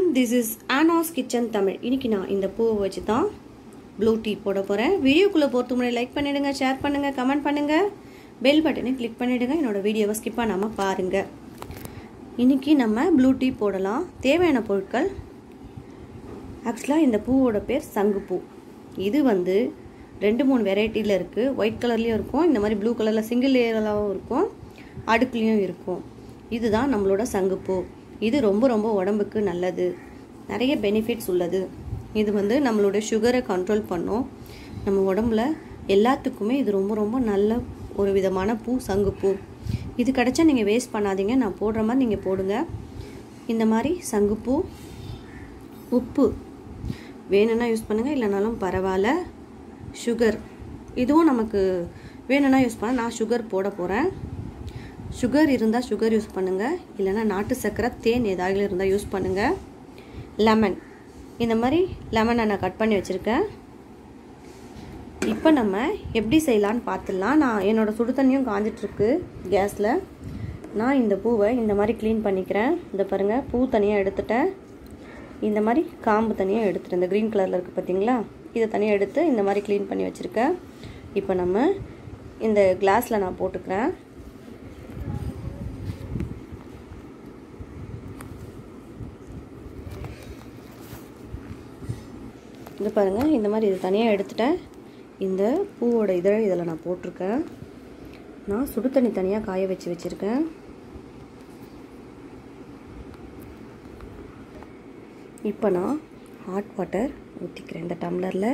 this is Ana's kitchen Tamil இன்னைக்கு நான் இந்த பூவை வச்சு தான் ப்ளூ டீ போட போகிறேன் வீடியோக்குள்ளே போகிறது முன்னாடி லைக் பண்ணிடுங்க ஷேர் பண்ணுங்கள் கமெண்ட் பண்ணுங்கள் பெல் பட்டனை கிளிக் பண்ணிவிடுங்க என்னோடய வீடியோவை ஸ்கிப் பண்ணாமல் பாருங்கள் இன்றைக்கி நம்ம ப்ளூ டீ போடலாம் தேவையான பொருட்கள் ஆக்சுவலாக இந்த பூவோட பேர் சங்குப்பூ இது வந்து ரெண்டு மூணு வெரைட்டியில் இருக்குது ஒயிட் கலர்லேயும் இருக்கும் இந்த மாதிரி ப்ளூ கலரில் சிங்கிள் லேயராகவும் இருக்கும் அடுக்குலேயும் இருக்கும் இதுதான் நம்மளோட சங்குப்பூ இது ரொம்ப ரொம்ப உடம்புக்கு நல்லது நிறைய பெனிஃபிட்ஸ் உள்ளது இது வந்து நம்மளோட சுகரை கண்ட்ரோல் பண்ணும் நம்ம உடம்புல எல்லாத்துக்குமே இது ரொம்ப ரொம்ப நல்ல ஒரு விதமான பூ சங்குப்பூ இது கிடச்சா நீங்கள் வேஸ்ட் பண்ணாதீங்க நான் போடுற மாதிரி நீங்கள் போடுங்க இந்த மாதிரி சங்குப்பூ உப்பு வேணும்னா யூஸ் பண்ணுங்கள் இல்லைனாலும் பரவாயில்ல சுகர் இதுவும் நமக்கு வேணும்னா யூஸ் பண்ண நான் சுகர் போட போகிறேன் சுகர் இருந்தால் சுகர் யூஸ் பண்ணுங்கள் இல்லைனா நாட்டு சர்க்கரை தேன் ஏதாவது இருந்தால் யூஸ் பண்ணுங்கள் லெமன் இந்த மாதிரி லெமனை நான் கட் பண்ணி வச்சுருக்கேன் இப்போ நம்ம எப்படி செய்யலான்னு பார்த்துடலாம் நான் என்னோடய சுடு தண்ணியும் காஞ்சிட்ருக்கு கேஸில் நான் இந்த பூவை இந்த மாதிரி க்ளீன் பண்ணிக்கிறேன் இந்த பாருங்கள் பூ தனியாக எடுத்துட்டேன் இந்த மாதிரி காம்பு தனியாக எடுத்துட்டேன் இந்த க்ரீன் கலரில் இருக்குது பார்த்தீங்களா இதை தனியாக எடுத்து இந்த மாதிரி க்ளீன் பண்ணி வச்சுருக்கேன் இப்போ நம்ம இந்த கிளாஸில் நான் போட்டுக்கிறேன் இது பாருங்கள் இந்த மாதிரி இது தனியாக எடுத்துட்டேன் இந்த பூவோட இதழை இதில் நான் போட்டிருக்கேன் நான் சுடு தண்ணி தனியாக காய வச்சு வச்சுருக்கேன் இப்போ நான் ஹாட் வாட்டர் ஊற்றிக்கிறேன் இந்த டம்ளரில்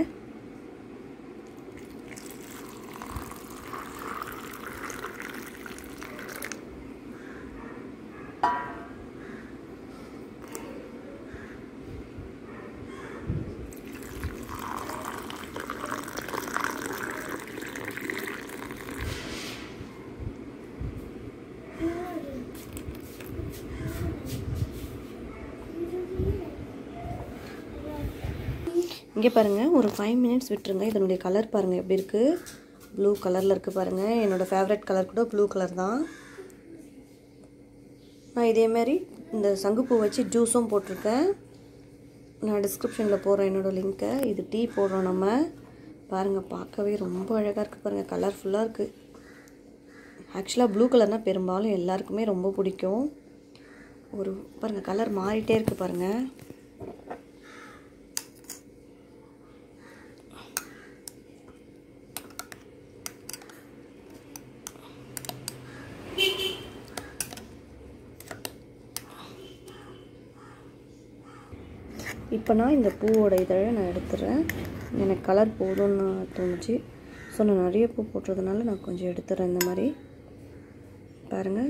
இங்கே பாருங்கள் ஒரு ஃபைவ் மினிட்ஸ் விட்டுருங்க இதனுடைய கலர் பாருங்கள் எப்படி இருக்குது ப்ளூ கலரில் இருக்குது பாருங்கள் என்னோடய ஃபேவரட் கலர் கூட ப்ளூ கலர் தான் நான் இதேமாரி இந்த சங்குப்பூ வச்சு ஜூஸும் போட்டிருக்கேன் நான் டிஸ்கிரிப்ஷனில் போடுறேன் என்னோடய லிங்க்கை இது டீ போடுறோம் நம்ம பாருங்கள் பார்க்கவே ரொம்ப அழகாக இருக்குது பாருங்கள் கலர்ஃபுல்லாக இருக்குது ஆக்சுவலாக ப்ளூ கலர்னால் பெரும்பாலும் எல்லாருக்குமே ரொம்ப பிடிக்கும் ஒரு பாருங்கள் கலர் மாறிட்டே இருக்குது பாருங்கள் இப்போ நான் இந்த பூவோட இதழை நான் எடுத்துடுறேன் எனக்கு கலர் போதும்னு தோணுச்சு ஸோ நான் நிறைய பூ போட்டுறதுனால நான் கொஞ்சம் எடுத்துடுறேன் இந்த மாதிரி பாருங்கள்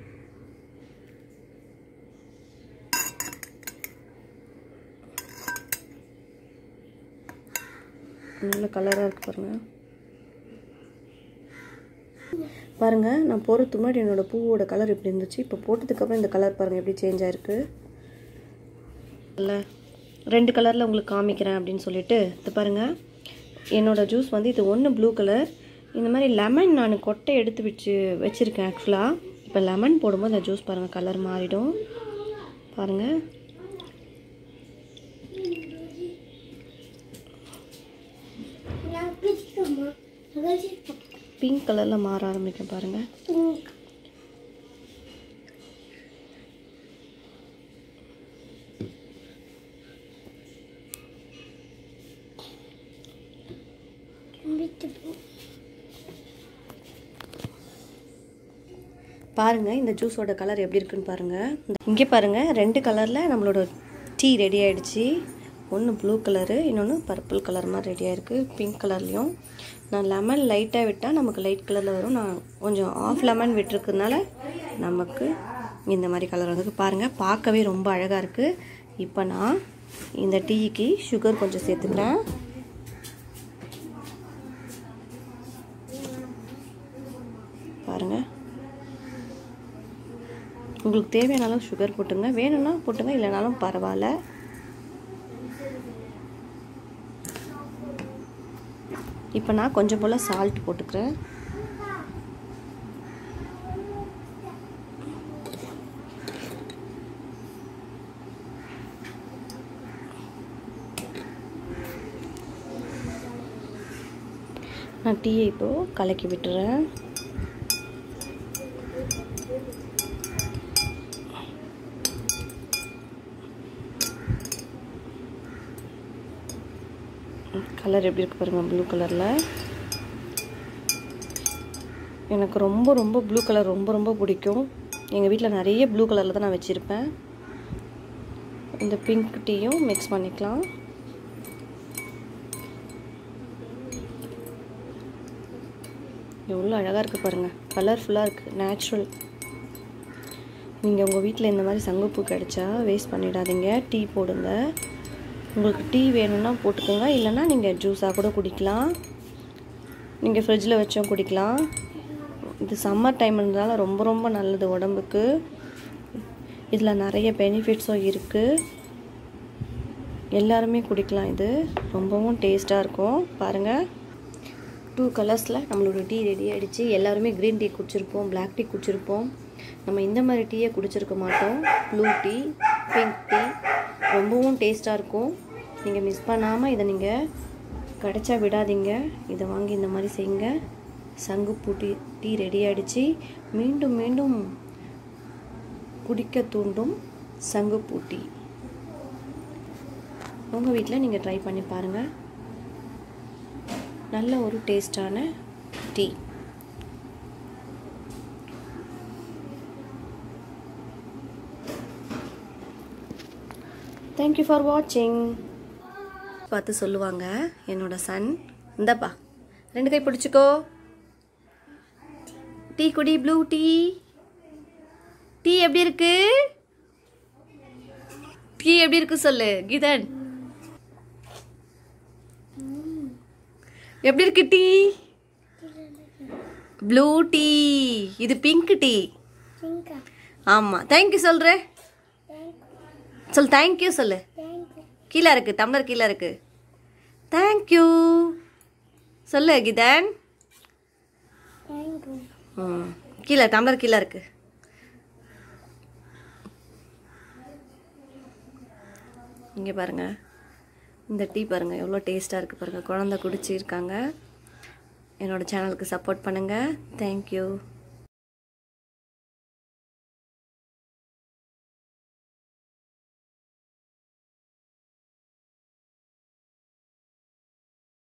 நல்ல கலராக இருக்குது பாருங்கள் பாருங்கள் நான் போகிறதுக்கு முன்னாடி என்னோடய பூவோட கலர் இப்படி இருந்துச்சு இப்போ போட்டதுக்கப்புறம் இந்த கலர் பாருங்கள் எப்படி சேஞ்ச் ஆகிருக்கு இல்லை ரெண்டு கலரில் உங்களுக்கு காமிக்கிறேன் அப்படின்னு சொல்லிட்டு இது பாருங்கள் என்னோடய ஜூஸ் வந்து இது ஒன்று ப்ளூ கலர் இந்த மாதிரி லெமன் நான் கொட்டை எடுத்து வச்சு வச்சுருக்கேன் ஆக்சுவலாக இப்போ லெமன் போடும்போது அந்த ஜூஸ் பாருங்கள் கலர் மாறிடும் பாருங்கள் பிங்க் கலரில் மாற ஆரம்பிக்கும் பாருங்கள் பாருங்கள் இந்த ஜூஸோட கலர் எப்படி இருக்குன்னு பாருங்கள் இங்கே பாருங்கள் ரெண்டு கலரில் நம்மளோட டீ ரெடி ஆகிடுச்சு ஒன்று ப்ளூ கலரு இன்னொன்று பர்பிள் கலர் மாதிரி ரெடி ஆகிருக்கு பிங்க் கலர்லேயும் நான் லெமன் லைட்டாக விட்டால் நமக்கு லைட் கலரில் வரும் நான் கொஞ்சம் ஆஃப் லெமன் விட்டுருக்கிறதுனால நமக்கு இந்த மாதிரி கலர் வந்து பாருங்கள் பார்க்கவே ரொம்ப அழகாக இருக்குது இப்போ நான் இந்த டீக்கு சுகர் கொஞ்சம் சேர்த்துக்கிறேன் பாருங்கள் உங்களுக்கு தேவையான அளவு சுகர் போட்டுங்க வேணும்னா போட்டுங்க இல்லைனாலும் பரவாயில்ல இப்போ நான் கொஞ்சம் போல் சால்ட் போட்டுக்கிறேன் நான் டீயை இப்போது கலக்கி விட்டுறேன் கலர் எப்படி இருக்கு பாருங்கள் ப்ளூ கலரில் எனக்கு ரொம்ப ரொம்ப ப்ளூ கலர் ரொம்ப ரொம்ப பிடிக்கும் எங்கள் வீட்டில் நிறைய ப்ளூ கலரில் தான் நான் வச்சுருப்பேன் இந்த பிங்க் டீயும் மிக்ஸ் பண்ணிக்கலாம் எவ்வளோ அழகாக இருக்குது பாருங்கள் கலர்ஃபுல்லாக இருக்குது நேச்சுரல் நீங்கள் உங்கள் வீட்டில் இந்த மாதிரி சங்குப்பூ கிடைச்சா வேஸ்ட் பண்ணிடாதீங்க டீ போடுங்க உங்களுக்கு டீ வேணும்னா போட்டுக்கோங்க இல்லைன்னா நீங்கள் ஜூஸாக கூட குடிக்கலாம் நீங்கள் ஃப்ரிட்ஜில் வச்சும் குடிக்கலாம் இது சம்மர் டைம்ன்றதால ரொம்ப ரொம்ப நல்லது உடம்புக்கு இதில் நிறைய பெனிஃபிட்ஸும் இருக்குது எல்லாருமே குடிக்கலாம் இது ரொம்பவும் டேஸ்ட்டாக இருக்கும் பாருங்கள் டூ கலர்ஸில் நம்மளோட டீ ரெடி ஆகிடுச்சு எல்லாருமே க்ரீன் டீ குடிச்சிருப்போம் பிளாக் டீ குடிச்சிருப்போம் நம்ம இந்த மாதிரி டீயை குடிச்சிருக்க மாட்டோம் ப்ளூ டீ பிங்க் டீ ரொம்பவும் டேஸ்ட்டாக இருக்கும் நீங்கள் மிஸ் பண்ணாமல் இதை நீங்கள் கிடைச்சா விடாதீங்க இதை வாங்கி இந்த மாதிரி செய்யுங்க சங்குப்பூ டீ டீ ரெடி ஆகிடுச்சு மீண்டும் மீண்டும் குடிக்க தூண்டும் சங்குப்பூ டீ உங்கள் வீட்டில் நீங்கள் ட்ரை பண்ணி பாருங்கள் நல்ல ஒரு டேஸ்டான டீ தேங்க்யூ ஃபார் வாட்சிங் பார்த்து சொல்லுவாங்க என்னோட சன் இந்தப்பா ரெண்டு கை பிடிச்சிக்கோ டீ குடி ப்ளூ டீ டீ எப்படி இருக்கு டீ எப்படி இருக்கு சொல்லு கீதன் எப்படி இருக்கு டீ ப்ளூ டீ இது பிங்க் டீ ஆமாம் தேங்க்யூ சொல்கிறேன் சொல் தேங்க்யூ சொல்லு கீழே இருக்கு டம்ளர் கீழே இருக்கு தேங்க்யூ சொல்லு கிதன் ம் கீழே டம்ளர் கீழே இருக்கு இங்கே பாருங்க இந்த டீ பாருங்க எவ்வளோ டேஸ்ட்டாக இருக்குது பாருங்க குழந்த குடிச்சிருக்காங்க என்னோட சேனலுக்கு சப்போர்ட் பண்ணுங்கள் தேங்க்யூ